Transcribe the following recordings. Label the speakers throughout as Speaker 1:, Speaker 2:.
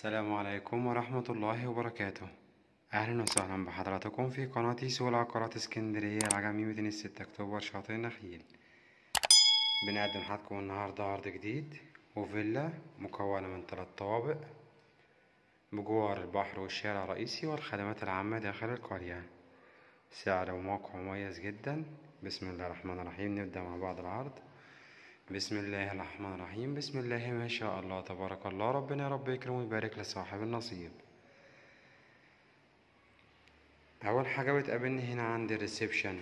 Speaker 1: السلام عليكم ورحمة الله وبركاته أهلا وسهلا بحضراتكم في قناتي سوق العقارات اسكندرية العجمي 206 أكتوبر شاطئ النخيل بنقدم لحضراتكم النهاردة عرض جديد وفيلا مكونة من ثلاث طوابق بجوار البحر والشارع الرئيسي والخدمات العامة داخل القرية سعر وموقع مميز جدا بسم الله الرحمن الرحيم نبدأ مع بعض العرض بسم الله الرحمن الرحيم بسم الله ما شاء الله تبارك الله ربنا يا رب يكرم ويبارك لصاحب النصيب اول حاجه بتقابلني هنا عندي الريسبشن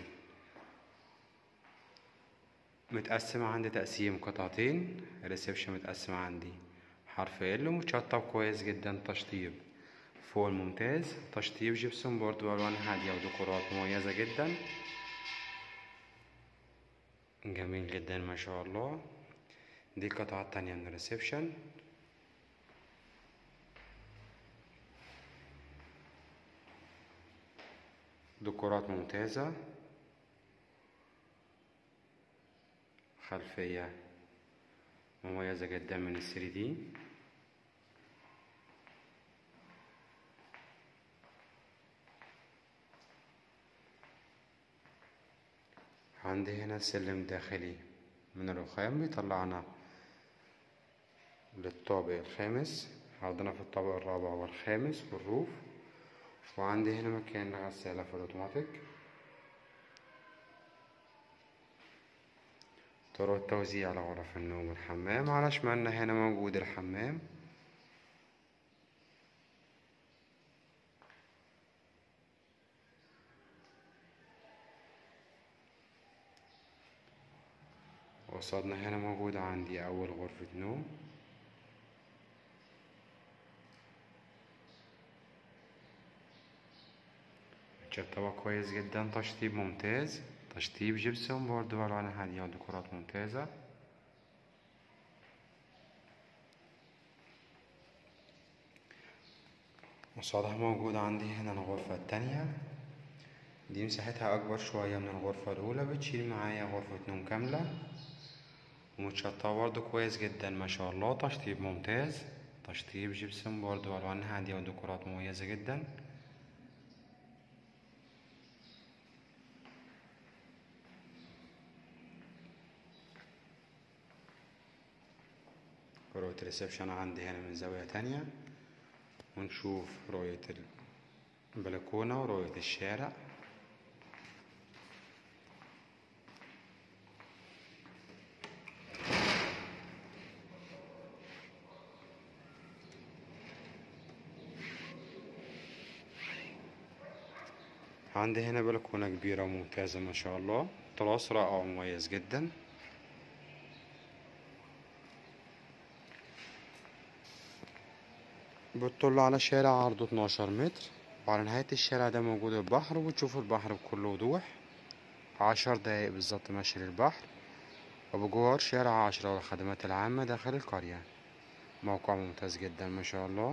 Speaker 1: متقسم عندي تقسيم قطعتين الريسبشن متقسم عندي حرف ال ومتشطب كويس جدا تشطيب فوق ممتاز تشطيب جبسون بورد والوان هاديه وديكورات مميزه جدا جميل جدا ما شاء الله دي القطعة التانية من الريسبشن ديكورات ممتازة خلفية مميزة جدا من الثري دي عندي هنا سلم داخلي من الرخام بيطلعنا للطابق الخامس عرضنا في الطابق الرابع والخامس والروف وعندي هنا مكان غسالة في الأوتوماتيك طرق التوزيع على غرف النوم والحمام على شمالنا هنا موجود الحمام قصادنا هنا موجود عندي أول غرفة نوم متشطبة كويس جدا تشطيب ممتاز تشطيب جبسون بورد وألوان هادية وديكورات ممتازة قصادها موجود عندي هنا الغرفة التانية دي مساحتها أكبر شوية من الغرفة الأولى بتشيل معايا غرفة نوم كاملة ومتشطبة برضه كويس جدا ما شاء الله تشطيب ممتاز تشطيب جبسون بورد وألوان هادية وديكورات مميزة جدا رؤية الريسبشن عندي هنا من زاوية تانية ونشوف رؤية البلكونة ورؤية الشارع عندي هنا بلكونة كبيرة وممتازة ما شاء الله طراز رائع ومميز جدا بتطل على شارع عرضه 12 متر وعلى نهاية الشارع ده موجود البحر وبتشوفوا البحر بكل وضوح عشر دقايق بالظبط ماشي للبحر وبجوار شارع عشرة والخدمات العامة داخل القرية موقع ممتاز جدا ما شاء الله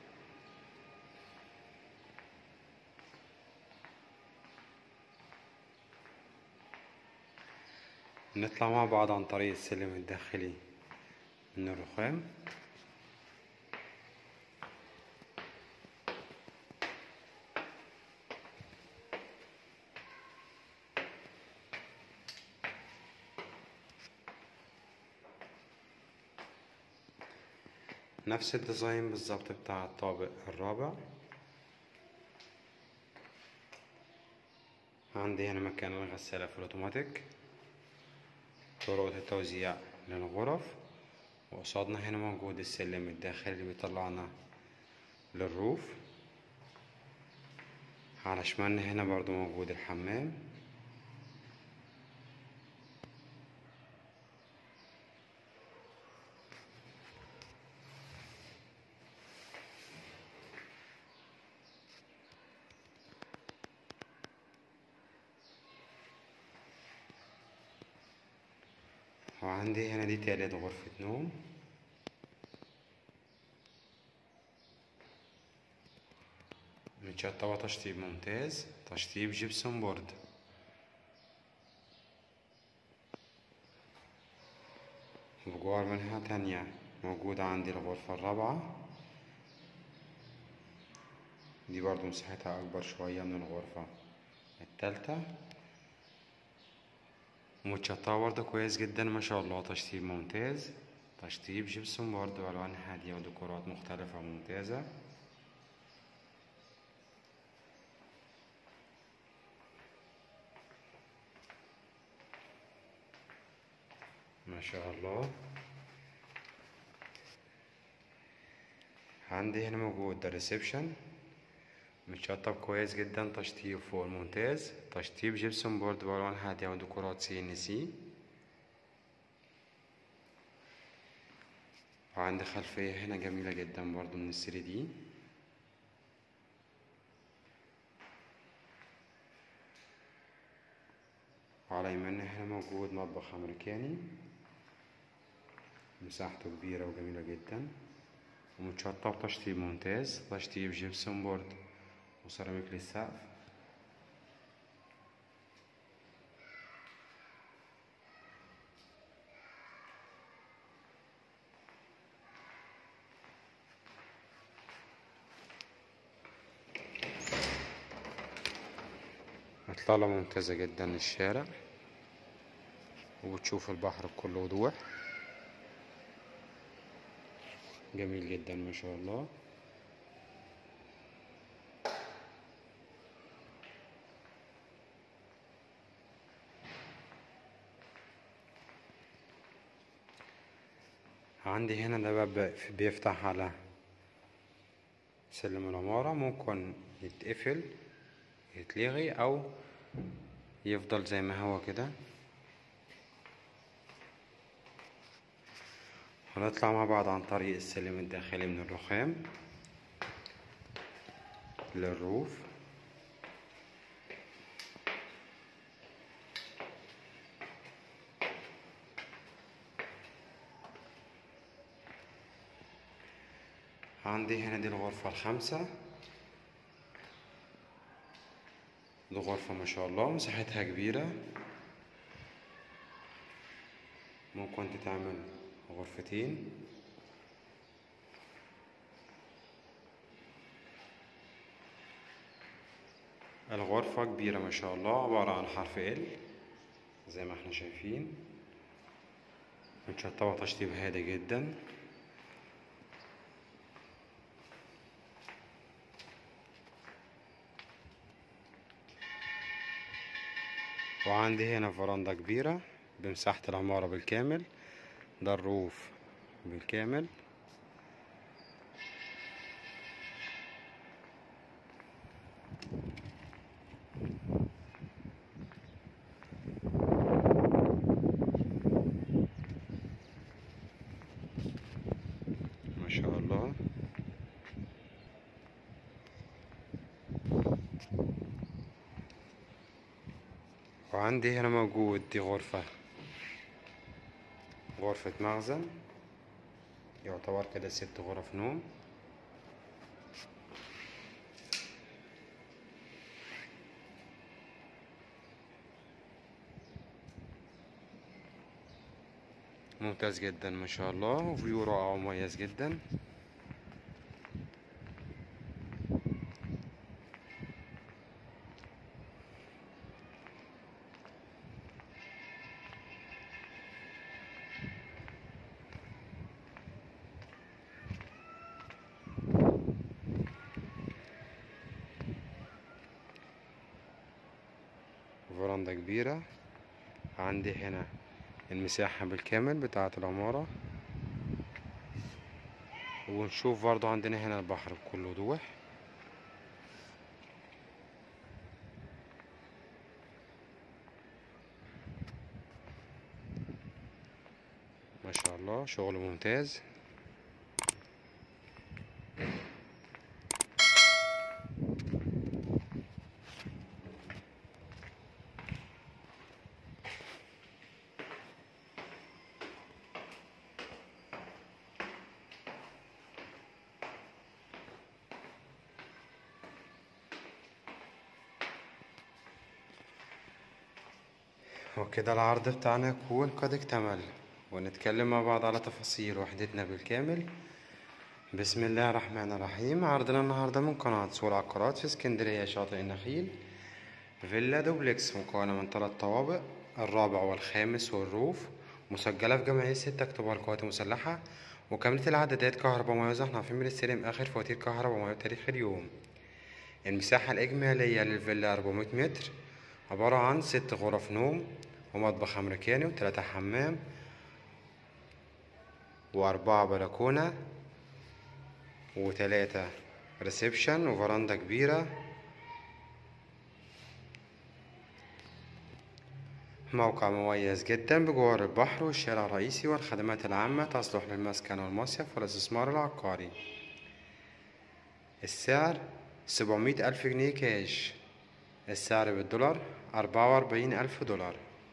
Speaker 1: نطلع مع بعض عن طريق السلم الداخلي من الرخام نفس الديزاين بالظبط بتاع الطابق الرابع عندي هنا مكان الغسالة في الأوتوماتيك طرق التوزيع للغرف وقصادنا هنا موجود السلم الداخلي اللي بيطلعنا للروف على شمالنا هنا برضو موجود الحمام وعندي هنا دي تالت غرفة نوم متشطبة تشطيب ممتاز تشطيب جبسون بورد بجوار منها تانية موجودة عندي الغرفة الرابعة دي برضو مساحتها اكبر شوية من الغرفة التالتة متشطبة برضو كويس جدا ما شاء الله تشطيب ممتاز تشطيب جبسون بورد والوان هادية وديكورات مختلفة ممتازة ما شاء الله عندي هنا موجود الريسبشن متشطب كويس جدا تشطيب فوق الممتاز تشطيب جبسون بورد بالوان هادية وديكورات سي ان سي وعندي خلفية هنا جميلة جدا برضو من الثري دي وعلى يمنا هنا موجود مطبخ أمريكاني مساحته كبيرة وجميلة جدا ومتشطب تشطيب ممتاز تشطيب جبسون بورد وسيراميك للسقف إطلالة ممتازة جدا للشارع وبتشوف البحر بكل وضوح جميل جدا ما شاء الله عندي هنا ده باب بيفتح على سلم العمارة ممكن يتقفل يتلغي أو يفضل زي ما هو كده هنطلع مع بعض عن طريق السلم الداخلي من الرخام للروف عندي هنا دي الغرفة الخامسة دي غرفة ما شاء الله مساحتها كبيرة ممكن تتعمل غرفتين الغرفة كبيرة ما شاء الله عبارة عن حرف ال زي ما احنا شايفين متشطبة تشطيب هادي جدا وعندي هنا فراندا كبيرة بمساحة العمارة بالكامل ده الروف بالكامل ما شاء الله وعندي هنا موجود دي غرفة غرفة مخزن يعتبر كده ست غرف نوم ممتاز جدا ما شاء الله وفيو رائع ومميز جدا فراندا كبيرة عندي هنا المساحة بالكامل بتاعة العمارة ونشوف برضو عندنا هنا البحر بكل وضوح ما شاء الله شغل ممتاز وكده العرض بتاعنا يكون قد اكتمل ونتكلم مع بعض على تفاصيل وحدتنا بالكامل بسم الله الرحمن الرحيم عرضنا النهاردة من قناة سوق العقارات في اسكندرية شاطئ النخيل فيلا دوبلكس مكونة من ثلاث طوابق الرابع والخامس والروف مسجلة في جمعية ستة أكتوبر القوات المسلحة وكاملة العدادات كهرباء ومياه احنا عارفين بنستلم آخر فواتير كهرباء ومياه تاريخ اليوم المساحة الإجمالية للفيلا 400 متر عبارة عن ست غرف نوم ومطبخ أمريكاني وتلاتة حمام وأربعة بلكونة وتلاتة ريسبشن وفرندا كبيرة موقع مميز جدا بجوار البحر والشارع الرئيسي والخدمات العامة تصلح للمسكن والمصيف والاستثمار العقاري السعر سبعمية ألف جنيه كاش السعر بالدولار أربعة وأربعين ألف دولار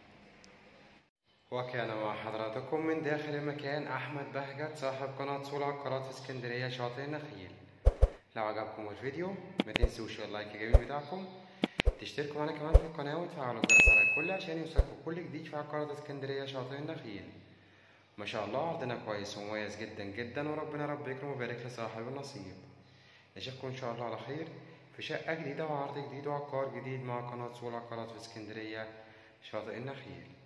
Speaker 1: وكان مع حضراتكم من داخل المكان أحمد بهجت صاحب قناة سول عقارات في اسكندرية شاطئ النخيل لو عجبكم الفيديو ما تنسوش اللايك الجميل بتاعكم تشتركوا معانا كمان في القناة وتفعلوا الجرس على الكل عشان يوصلكوا كل جديد في عقارات اسكندرية شاطئ النخيل ما شاء الله عرضنا كويس ومميز جدا جدا وربنا رب يكرم ويبارك لصاحب النصيب نشوفكم ان شاء الله على خير في شقة جديدة وعرض جديد وعقار جديد مع قناة سول عقارات في اسكندرية شاطئ النخيل